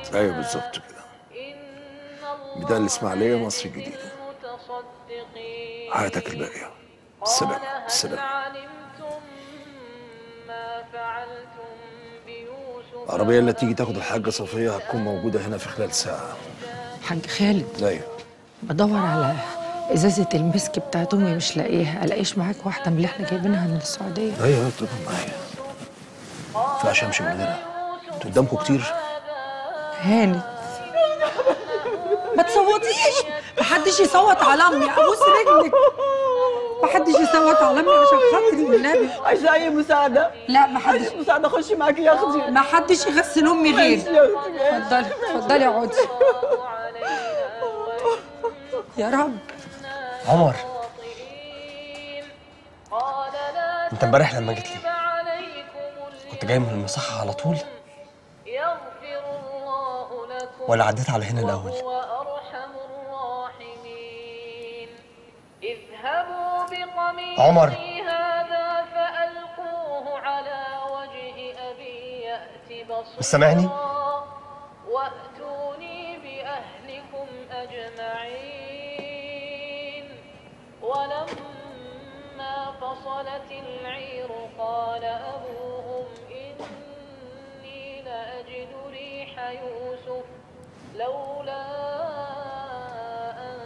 ايوه بالظبط كده بداية الإسماعيلية مصر الجديدة حياتك الباقية السلام السلام العربية اللي تيجي تاخد الحاجة صفية هتكون موجودة هنا في خلال ساعة حاج خالد ايوه بدور على ازازه المسك بتاعت امي مش لاقيها الاقيش معاك واحده من اللي احنا جايبينها من السعوديه ايوه اطلبها معايا ما ينفعش امشي من غيرها انتوا قدامكم كتير هانت ما تصوتيش محدش يصوت على امي ابوس رجلك محدش يصوت على امي عشان خاطري والنبي عايزة أي مساعدة؟ لا محدش عايزة مساعدة أخش معاكي يا أختي محدش يغسل امي غيري ماشي يا أختي ماشي. اتفضلي اتفضلي اقعدي يا رب عمر انت امبارح لما جيت لي كنت جاي من المصحة على طول ولا عديت على هنا الأول اذهبوا بقميصي عمر. هذا فألقوه على وجه أبي يأت بصيرا مش سامعني؟ وأتوني بأهلكم أجمعين ولما فصلت العير قال أبوهم إني لأجد ريح يوسف لولا أن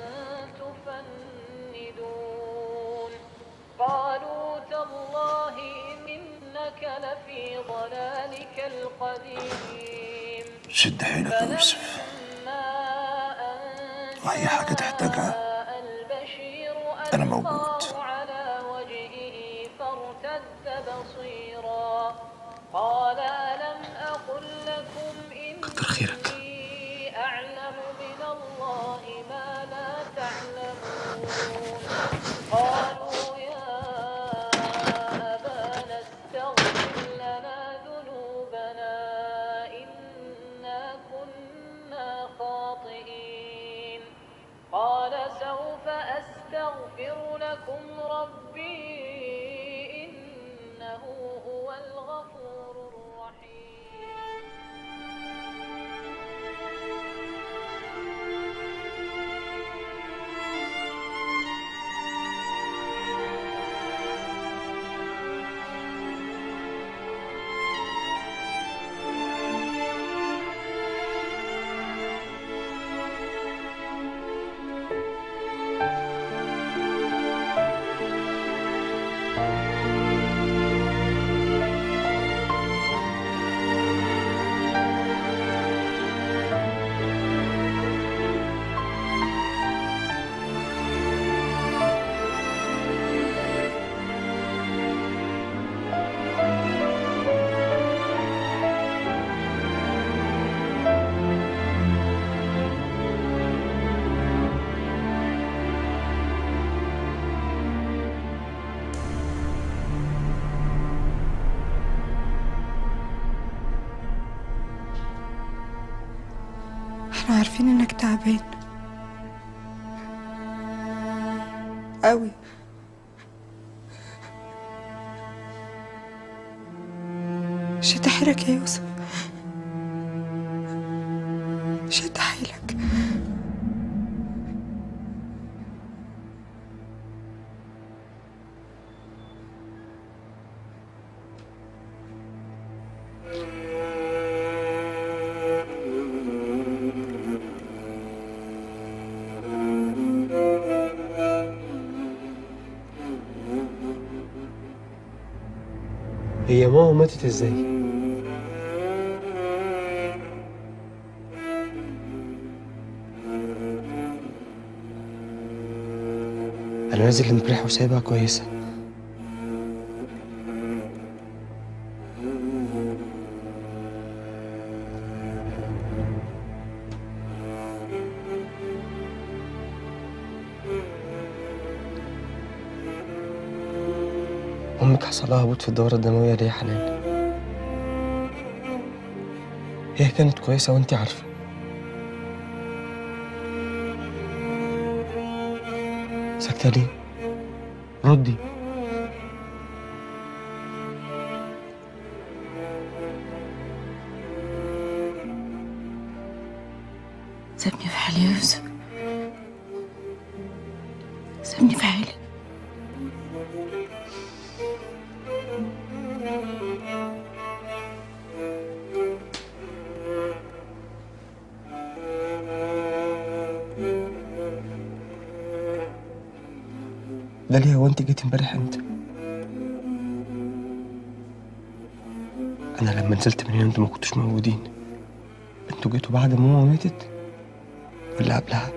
تفندون قالوا تالله إنك لفي ضلالك القديم شد حيلك يا يوسف واي حاجة تحتاجها انا موجود على وجهه فارتد بصيرا قال ألم أقل لكم كتر خيرك إني أعلم من الله ما لا تعلمون قالوا يا أبانا استغفر لنا ذنوبنا إنا كنا خاطئين قال سوف أستغفر لكم ربي إنه هو الغفور الرحيم احنا عارفين انك تعبان قوي شد حيلك يا يوسف شد حيلك هي ماما ماتت ازاي؟ انا نازل امبارح وسايبها كويسه امك حصل لها هبوط في الدوره الدمويه ليه يا حنان هي كانت كويسه وانتي عارفه ساكته ليه ردي سيبني في حالي يا يوسف سيبني في حالي داليا هو انت جيت امبارح امتى؟ انا لما نزلت من هنا انتوا ما كنتوش موجودين انتوا جيتوا بعد ما ماما ماتت ولا قبلها؟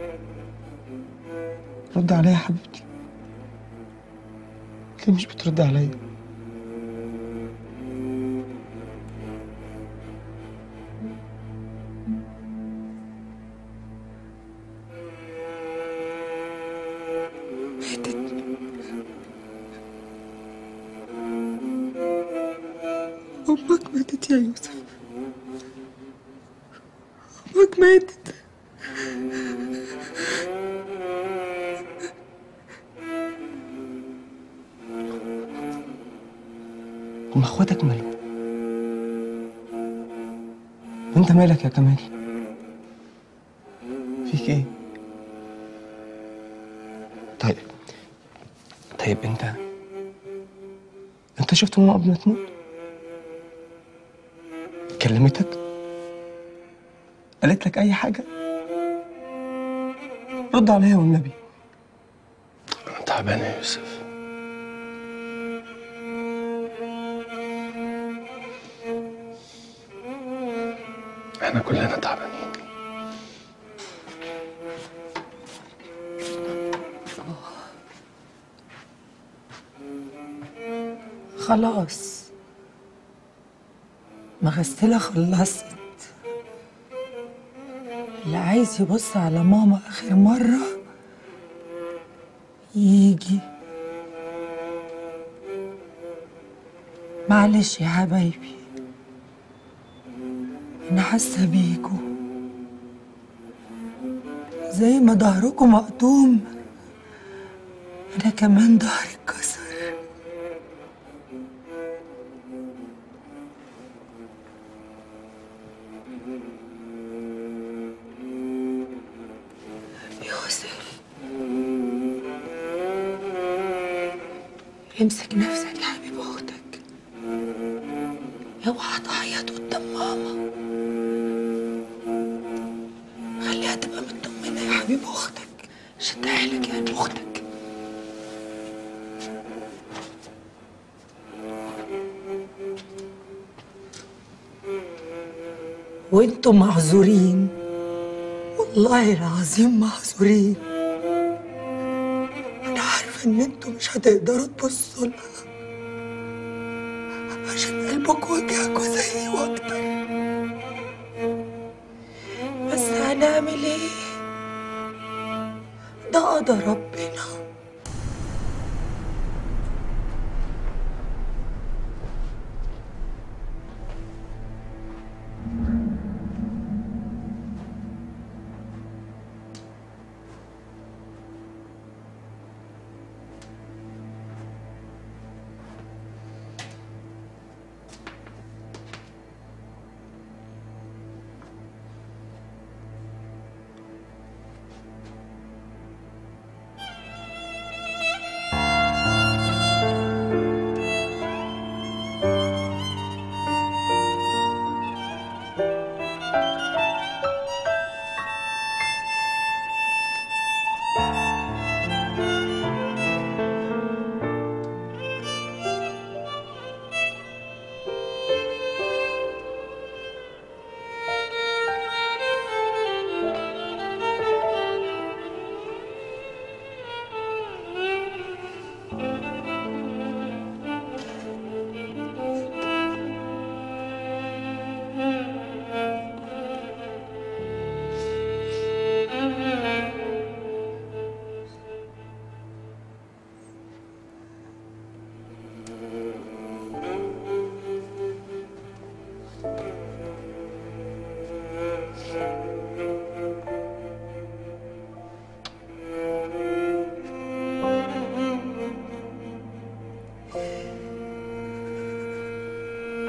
رد عليا يا حبيبتي ليه مش بترد عليا؟ ماتت أمك ماتت يا يوسف أمك ماتت هما اخواتك مالهم؟ وانت مالك يا كمال؟ فيك ايه؟ طيب طيب انت انت شفت ماما قبل ما تموت؟ كلمتك؟ قالت لك اي حاجة؟ رد عليا والنبي انا تعبان يا يوسف احنا كلنا تعبانين خلاص مغسلة خلصت اللي عايز يبص على ماما آخر مرة يجي معلش يا حبايبي أنا حاسة بيكوا زي ما ظهركم مقطوم أنا كمان ظهري اتكسر يوسف امسك نفسك يا حبيب اختك اوعى تعيط قدام ماما خليها تبقى مطمنة يا حبيب اختك شدها لك يا قلب اختك وانتم معذورين والله العظيم معذورين انا عارفه ان انتوا مش هتقدروا تبصوا لها عشان قلبكم وجعكوا زيي واكتر بس هنعمل ايه ده قضى ربنا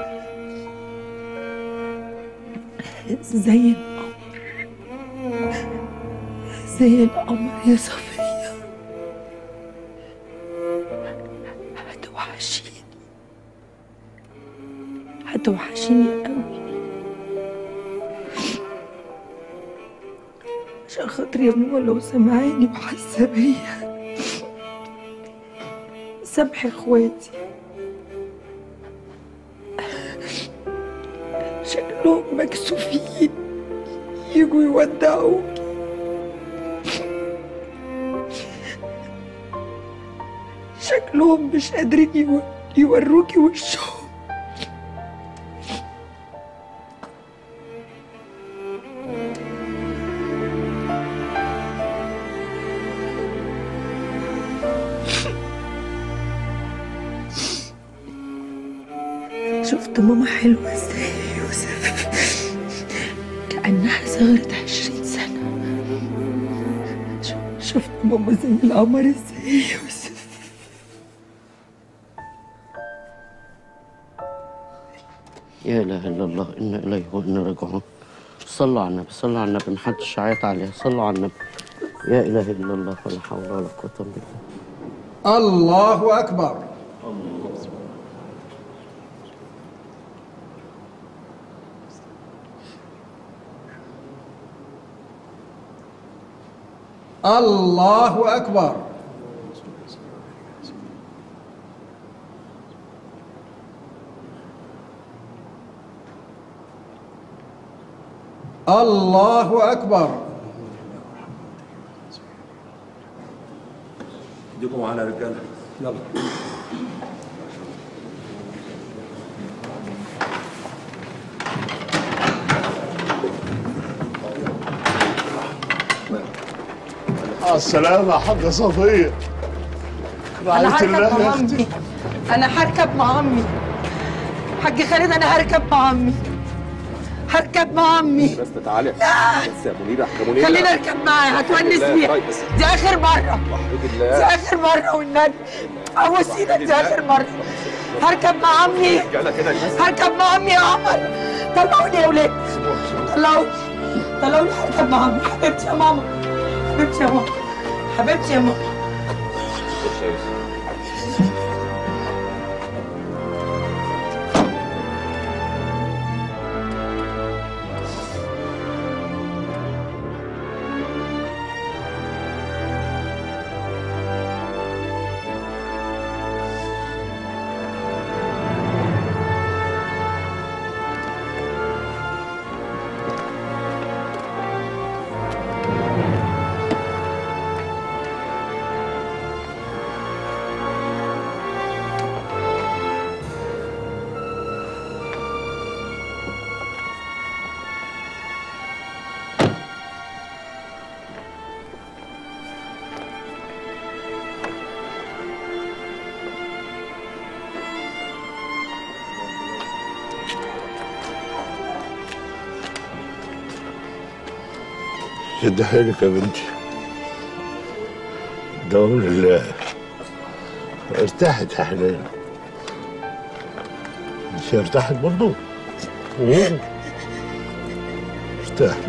زي القمر زي القمر يا صفية هتوحشيني هتوحشيني قوي عشان خاطر يا ماما لو سمعاني وحاسة بيا سامحي اخواتي شكلهم مكسوفين يجوا يودعوك شكلهم مش قادرين يو- يوروكي وشهم شفت ماما حلوة ازاي يا يوسف كأنها صغرت عشرين سنة ش- شفت ماما زي القمر ازاي يا يوسف يا اله الا الله انا اليه وانا راجعون صلوا على النبي صلوا على النبي محدش عيط عليها صلوا على النبي يا اله الا الله ولا حول ولا قوه الا بالله الله أكبر الله أكبر الله أكبر ايديكم معانا يا رجاله يلا السلامة يا حاجة صفية انا رعاية هركب الله مع يا عمي أختي انا هركب مع عمي حاج خالد انا هركب مع عمي هركب مع عمي بس تعالي بس يا منيره يا منيره خليني اركب معاه هتونس بيها طيب بس دي اخر مره وحيد دي الله اخر مره والنبي ابوس ايدك دي اخر مره هركب مع عمي رجاله كده هركب مع عمي يا عمر طلعوني يا ولاد طلعوني طلعوني هركب مع عمي حبيبتي يا ماما حبيبتي يا ماما حبيبتي يا ماما بص يا يوسف شد حيلك يا بنتي دوام لله ارتاحت يا حنين مش ارتاحت برضو مم. ارتاحت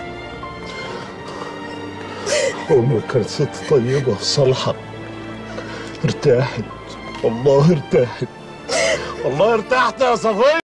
أمك كانت ست طيبة وصالحة ارتاحت والله ارتاحت والله ارتحت يا صفية